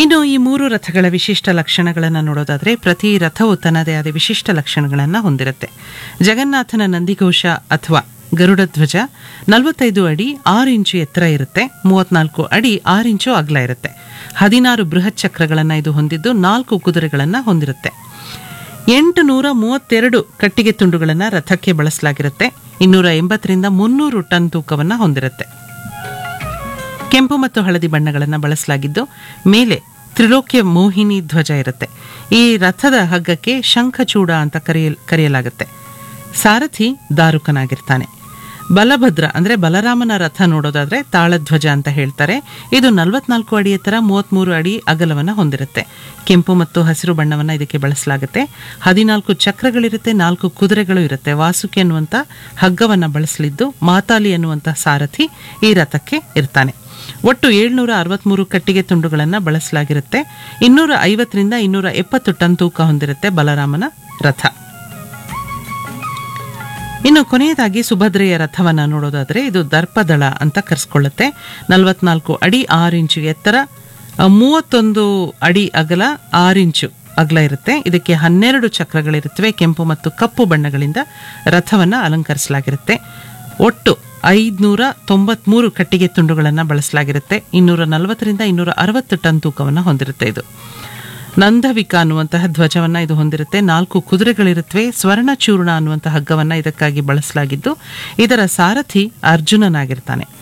ಇನ್ನು ಈ ಮೂರು ರಥಗಳ ವಿಶಿಷ್ಟ ಲಕ್ಷಣಗಳನ್ನು ನೋಡೋದಾದ್ರೆ ಪ್ರತಿ ರಥವು ತನ್ನದೇ ಆದ ವಿಶಿಷ್ಟ ಲಕ್ಷಣಗಳನ್ನು ಹೊಂದಿರುತ್ತೆ ಜಗನ್ನಾಥನ ನಂದಿಘೋಷ ಅಥವಾ ಗರುಡ ಧ್ವಜ ನಲವತ್ತೈದು ಅಡಿ ಆರು ಇಂಚು ಎತ್ತರ ಇರುತ್ತೆ ಮೂವತ್ನಾಲ್ಕು ಅಡಿ ಆರು ಇಂಚು ಅಗಲ ಇರುತ್ತೆ ಹದಿನಾರು ಬೃಹತ್ ಚಕ್ರಗಳನ್ನು ಇದು ಹೊಂದಿದ್ದು ನಾಲ್ಕು ಕುದುರೆಗಳನ್ನು ಹೊಂದಿರುತ್ತೆ ಎಂಟು ನೂರ ಮೂವತ್ತೆರಡು ಕಟ್ಟಿಗೆ ತುಂಡುಗಳನ್ನು ರಥಕ್ಕೆ ಬಳಸಲಾಗಿರುತ್ತೆ ಇನ್ನೂರ ಎಂಬತ್ತರಿಂದ ಮುನ್ನೂರು ಟನ್ ತೂಕವನ್ನು ಹೊಂದಿರುತ್ತೆ ಕೆಂಪು ಮತ್ತು ಹಳದಿ ಬಣ್ಣಗಳನ್ನು ಬಳಸಲಾಗಿದ್ದು ಮೇಲೆ ತ್ರಿಲೋಕ್ಯ ಮೋಹಿನಿ ಧ್ವಜ ಇರುತ್ತೆ ಈ ರಥದ ಹಗ್ಗಕ್ಕೆ ಶಂಖಚೂಡ ಅಂತ ಕರೆಯಲ್ ಕರೆಯಲಾಗುತ್ತೆ ಸಾರಥಿ ದಾರುಕನಾಗಿರ್ತಾನೆ ಬಲಭದ್ರ ಅಂದ್ರೆ ಬಲರಾಮನ ರಥ ನೋಡೋದಾದ್ರೆ ತಾಳಧ್ವಜ ಅಂತ ಹೇಳ್ತಾರೆ ಇದು ನಲವತ್ನಾಲ್ಕು ಅಡಿ ಎತ್ತರ ಮೂವತ್ಮೂರು ಅಡಿ ಅಗಲವನ್ನು ಹೊಂದಿರುತ್ತೆ ಕೆಂಪು ಮತ್ತು ಹಸಿರು ಬಣ್ಣವನ್ನು ಇದಕ್ಕೆ ಬಳಸಲಾಗುತ್ತೆ ಹದಿನಾಲ್ಕು ಚಕ್ರಗಳಿರುತ್ತೆ ನಾಲ್ಕು ಕುದುರೆಗಳು ಇರುತ್ತೆ ವಾಸುಕಿ ಅನ್ನುವಂಥ ಹಗ್ಗವನ್ನು ಬಳಸಲಿದ್ದು ಮಾತಾಲಿ ಅನ್ನುವಂಥ ಸಾರಥಿ ಈ ರಥಕ್ಕೆ ಇರ್ತಾನೆ ಒಟ್ಟು ಏಳ್ನೂರ ಅರವತ್ಮೂರು ಕಟ್ಟಿಗೆ ತುಂಡುಗಳನ್ನು ಬಳಸಲಾಗಿರುತ್ತೆ ಇನ್ನೂರ ಐವತ್ತರಿಂದ ಇನ್ನೂರ ಎಪ್ಪತ್ತು ಟನ್ ತೂಕ ಹೊಂದಿರುತ್ತೆ ಬಲರಾಮನ ರಥ ಇನ್ನು ಕೊನೆಯದಾಗಿ ಸುಭದ್ರೆಯ ರಥವನ್ನು ನೋಡೋದಾದ್ರೆ ಇದು ದರ್ಪದಳ ಅಂತ ಕರೆಸ್ಕೊಳ್ಳುತ್ತೆ ನಲವತ್ನಾಲ್ಕು ಅಡಿ ಆರು ಇಂಚು ಎತ್ತರ ಆ, ಮೂವತ್ತೊಂದು ಅಡಿ ಅಗಲ ಆರು ಇಂಚು ಅಗಲ ಇರುತ್ತೆ ಇದಕ್ಕೆ ಹನ್ನೆರಡು ಚಕ್ರಗಳಿರುತ್ತವೆ ಕೆಂಪು ಮತ್ತು ಕಪ್ಪು ಬಣ್ಣಗಳಿಂದ ರಥವನ್ನು ಅಲಂಕರಿಸಲಾಗಿರುತ್ತೆ ಒಟ್ಟು ಐದುನೂರ ತೊಂಬತ್ಮೂರು ಕಟ್ಟಿಗೆ ತುಂಡುಗಳನ್ನು ಬಳಸಲಾಗಿರುತ್ತೆ ಇನ್ನೂರ ನಲವತ್ತರಿಂದ ಇನ್ನೂರ ಅರವತ್ತು ಟನ್ ತೂಕವನ್ನು ಹೊಂದಿರುತ್ತೆ ಇದು ನಂದವಿಕ ಅನ್ನುವಂತಹ ಧ್ವಜವನ್ನ ಇದು ಹೊಂದಿರುತ್ತೆ ನಾಲ್ಕು ಕುದುರೆಗಳಿರುತ್ತವೆ ಸ್ವರ್ಣಚೂರ್ಣ ಅನ್ನುವಂತಹ ಹಗ್ಗವನ್ನ ಇದಕ್ಕಾಗಿ ಬಳಸಲಾಗಿದ್ದು ಇದರ ಸಾರಥಿ ಅರ್ಜುನನಾಗಿರ್ತಾನೆ